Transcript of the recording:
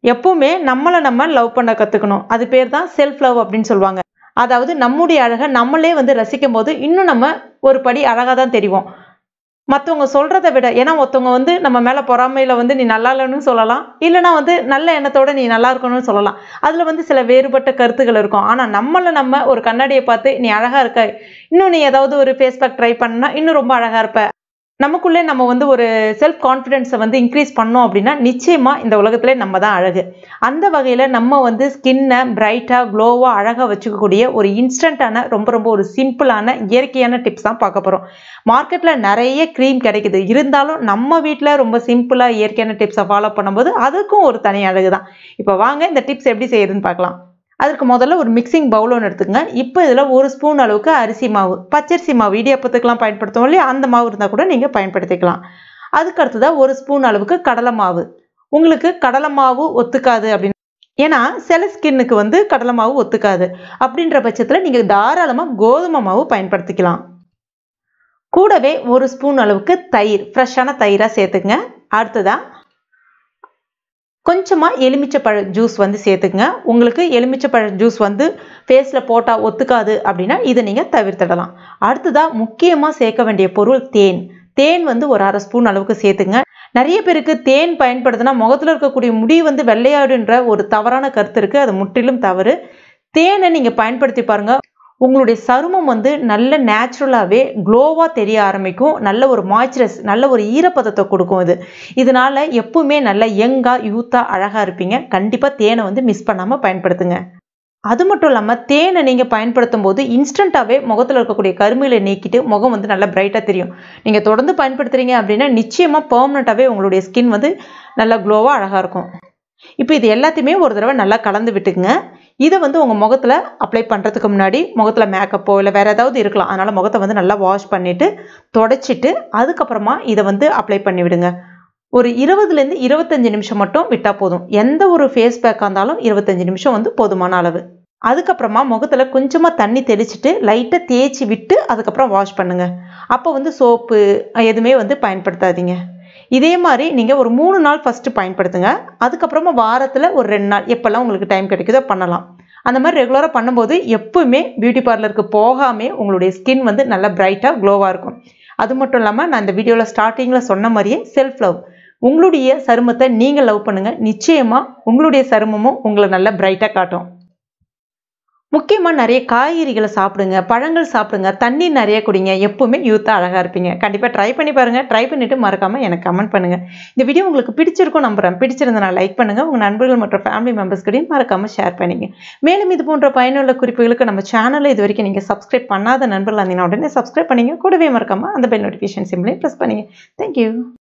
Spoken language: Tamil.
எப்பவுமே நம்மளை நம்ம லவ் பண்ண கற்றுக்கணும் அது பேர் தான் செல்ஃப் லவ் அப்படின்னு சொல்லுவாங்க அதாவது நம்முடைய அழகை நம்மளே வந்து ரசிக்கும் போது இன்னும் நம்ம ஒரு படி அழகாக தான் தெரிவோம் மற்றவங்க சொல்கிறத விட ஏன்னா ஒருத்தவங்க வந்து நம்ம மேலே பொறாமையில் வந்து நீ நல்லா இல்லைன்னு சொல்லலாம் இல்லைனா வந்து நல்ல எண்ணத்தோட நீ நல்லா இருக்கணும்னு சொல்லலாம் அதில் வந்து சில வேறுபட்ட கருத்துக்கள் இருக்கும் ஆனால் நம்மளை நம்ம ஒரு கண்ணாடியை பார்த்து நீ அழகாக இருக்க இன்னும் நீ ஏதாவது ஒரு ஃபேஸ் பேக் ட்ரை பண்ணா இன்னும் ரொம்ப அழகாக இருப்ப நமக்குள்ளே நம்ம வந்து ஒரு செல்ஃப் கான்ஃபிடென்ஸை வந்து இன்க்ரீஸ் பண்ணோம் அப்படின்னா நிச்சயமாக இந்த உலகத்திலே நம்ம தான் அழகு அந்த வகையில் நம்ம வந்து ஸ்கின்னை பிரைட்டாக க்ளோவாக அழகாக வச்சுக்கக்கூடிய ஒரு இன்ஸ்டண்ட்டான ரொம்ப ரொம்ப ஒரு சிம்பிளான இயற்கையான டிப்ஸ் தான் பார்க்க போகிறோம் மார்க்கெட்டில் நிறைய க்ரீம் கிடைக்குது இருந்தாலும் நம்ம வீட்டில் ரொம்ப சிம்பிளாக இயற்கையான டிப்ஸை ஃபாலோ பண்ணும்போது அதுக்கும் ஒரு தனி அழகு தான் இப்போ வாங்க இந்த டிப்ஸ் எப்படி செய்யுதுன்னு பார்க்கலாம் அதுக்கு முதல்ல ஒரு மிக்சிங் பவுல் ஒன்று எடுத்துக்கங்க இப்போ இதில் ஒரு ஸ்பூன் அளவுக்கு அரிசி மாவு பச்சரிசி மாவு இடியப்பத்துக்கெலாம் பயன்படுத்துவோம் இல்லையா அந்த மாவு இருந்தால் கூட நீங்கள் பயன்படுத்திக்கலாம் அதுக்கு அடுத்ததாக ஒரு ஸ்பூன் அளவுக்கு கடலை மாவு உங்களுக்கு கடலை மாவு ஒத்துக்காது அப்படின்னு ஏன்னா சில ஸ்கின்னுக்கு வந்து கடலை மாவு ஒத்துக்காது அப்படின்ற பட்சத்தில் நீங்கள் தாராளமாக கோதுமை மாவு பயன்படுத்திக்கலாம் கூடவே ஒரு ஸ்பூன் அளவுக்கு தயிர் ஃப்ரெஷ்ஷான தயிராக சேர்த்துக்குங்க அடுத்ததாக கொஞ்சமாக எலுமிச்சப்பழ ஜூஸ் வந்து சேர்த்துக்குங்க உங்களுக்கு எலுமிச்சப்பழ ஜூஸ் வந்து ஃபேஸில் போட்டால் ஒத்துக்காது அப்படின்னா இதை நீங்கள் தவிர்த்திடலாம் அடுத்ததாக முக்கியமாக சேர்க்க வேண்டிய பொருள் தேன் தேன் வந்து ஒரு அரை ஸ்பூன் அளவுக்கு சேர்த்துங்க நிறைய பேருக்கு தேன் பயன்படுத்தினா முகத்தில் இருக்கக்கூடிய முடி வந்து வெள்ளையாடுன்ற ஒரு தவறான கருத்து இருக்குது அது முற்றிலும் தவறு தேனை நீங்கள் பயன்படுத்தி பாருங்கள் உங்களுடைய சருமம் வந்து நல்ல நேச்சுரலாகவே க்ளோவாக தெரிய ஆரம்பிக்கும் நல்ல ஒரு மாய்ச்சரஸ் நல்ல ஒரு ஈரப்பதத்தை கொடுக்கும் இது இதனால் எப்பவுமே நல்ல யங்காக யூத்தாக அழகாக இருப்பீங்க கண்டிப்பாக தேனை வந்து மிஸ் பண்ணாமல் பயன்படுத்துங்க அது மட்டும் இல்லாமல் தேனை நீங்கள் பயன்படுத்தும் போது இன்ஸ்டண்ட்டாகவே முகத்தில் இருக்கக்கூடிய கருமையில நீக்கிட்டு முகம் வந்து நல்லா பிரைட்டாக தெரியும் நீங்கள் தொடர்ந்து பயன்படுத்துகிறீங்க அப்படின்னா நிச்சயமாக பர்மனெண்ட்டாகவே உங்களுடைய ஸ்கின் வந்து நல்லா க்ளோவாக அழகாக இருக்கும் இப்போ இது எல்லாத்தையுமே ஒரு தடவை நல்லா கலந்து விட்டுக்குங்க இதை வந்து உங்கள் முகத்தில் அப்ளை பண்ணுறதுக்கு முன்னாடி முகத்தில் மேக்கப்போ இல்லை வேறு ஏதாவது இருக்கலாம் அதனால் முகத்தை வந்து நல்லா வாஷ் பண்ணிவிட்டு தொடச்சிட்டு அதுக்கப்புறமா இதை வந்து அப்ளை பண்ணி விடுங்க ஒரு இருபதுலேருந்து இருபத்தஞ்சி நிமிஷம் மட்டும் விட்டால் போதும் எந்த ஒரு ஃபேஸ் பேக்காக இருந்தாலும் இருபத்தஞ்சி நிமிஷம் வந்து போதுமான அளவு அதுக்கப்புறமா முகத்தில் கொஞ்சமாக தண்ணி தெளிச்சிட்டு லைட்டாக தேய்ச்சி விட்டு அதுக்கப்புறம் வாஷ் பண்ணுங்கள் அப்போ வந்து சோப்பு எதுவுமே வந்து பயன்படுத்தாதீங்க இதே மாதிரி நீங்கள் ஒரு மூணு நாள் ஃபஸ்ட்டு பயன்படுத்துங்க அதுக்கப்புறமா வாரத்தில் ஒரு ரெண்டு நாள் எப்போல்லாம் உங்களுக்கு டைம் கிடைக்குதோ பண்ணலாம் அந்த மாதிரி ரெகுலராக பண்ணும்போது எப்பவுமே பியூட்டி பார்லருக்கு போகாமே உங்களுடைய ஸ்கின் வந்து நல்லா பிரைட்டாக க்ளோவாக இருக்கும் அது மட்டும் இல்லாமல் நான் இந்த வீடியோவில் ஸ்டார்டிங்கில் சொன்ன மாதிரியே செல்ஃப் லவ் உங்களுடைய சருமத்தை நீங்கள் லவ் பண்ணுங்கள் நிச்சயமாக உங்களுடைய சருமமும் உங்களை நல்லா பிரைட்டாக காட்டும் முக்கியமாக நிறைய காய்கறிகளை சாப்பிடுங்க பழங்கள் சாப்பிடுங்க தண்ணி நிறைய குடிங்க எப்பவுமே யூத்தாக அழகாக இருப்பீங்க கண்டிப்பாக ட்ரை பண்ணி பாருங்கள் ட்ரை பண்ணிவிட்டு மறக்காமல் எனக்கு கமெண்ட் பண்ணுங்கள் இந்த வீடியோ உங்களுக்கு பிடிச்சிருக்கும் நம்புகிறேன் பிடிச்சிருந்தா லைக் பண்ணுங்கள் உங்கள் நண்பர்கள் மற்றும் ஃபேமிலி மெம்பர்ஸ்கிட்டையும் மறக்காமல் ஷேர் பண்ணிங்க மேலும் இது போன்ற பயனுள்ள குறிப்புகளுக்கு நம்ம சேனலில் இது வரைக்கும் நீங்கள் சப்ஸ்கிரைப் பண்ணாத நண்பர்கள் இருந்தீங்கன்னா உடனே சப்ஸ்கிரைப் பண்ணிங்க கூடவே மறக்காமல் அந்த பெல் நோட்டிஃபிகேஷன் சிம்லையும் ப்ரெஸ் பண்ணிங்க தேங்க்யூ